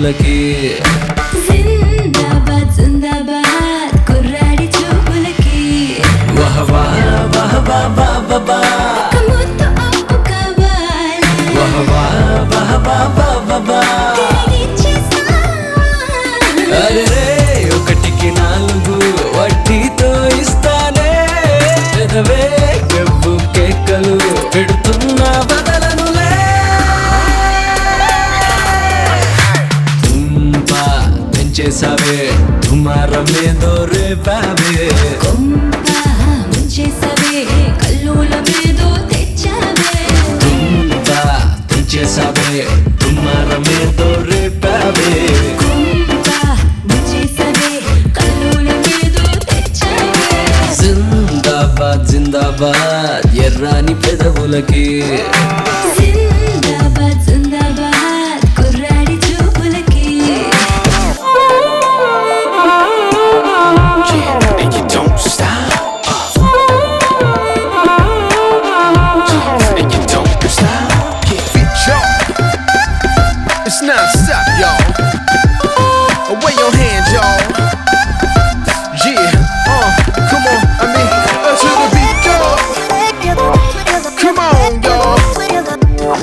పెదవులకి జిందాబాద్ జిందాబాద్ కుర్రాడి చూపులకి వహ వాహ వహ వహ వహ వహ వహ. ఒక ముద్దు అప్పు కావాలి వహ వాహ వహ వహ వహ వహ. తిరిగిచ్చేస్తా. అరెరే ఒకటికి నాలుగు వడ్డీతో ఇస్తానే పెదవే గబ్బు కేకలు పెడుతున్నా బదలనులే తుంపా పెంచేసావే తుమారం ఏదో రేపావే కొంప ముంచేసావే కల్లోల మీదో తెచ్చావే తుంపా పెంచేసావే తుమారం ఏదో రేపావే కొంప ముంచేసావే కల్లోల మీదో తెచ్చావే జిందాబాద్ జిందాబాద్ ఎర్రాని పెదవులకి జిందాబాద్ జిందాబాద్ కుర్రాడి చూపులకి and you don't stop. And you don't stop. Bitch, y'all. It's non-stop, y'all. Away your hands, y'all. Yeah, uh, come on, I mean, uh, to the beat, y'all. Come on, y'all.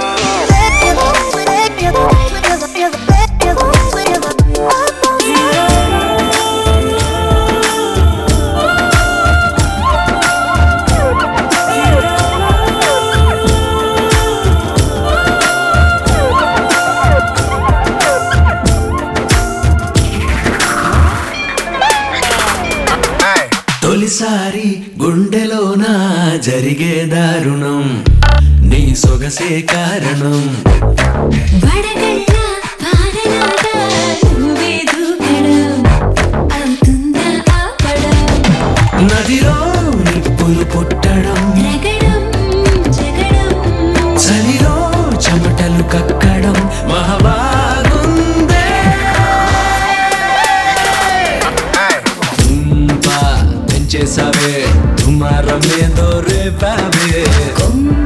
తొలిసారి గుండెలోన జరిగే దారుణం నీ సొగసే కారణం వడగళ్ళ వానలాగా నువ్వే దూకడం అవుతుందా ఆపడం నదిలో నిప్పులు పుట్టడం రగడం జగడం చలిలో చెమటలు కక్కడం మహబాగుందే తుంపా పెంచేసావే తుమారం ఏదో రేపావే కొంప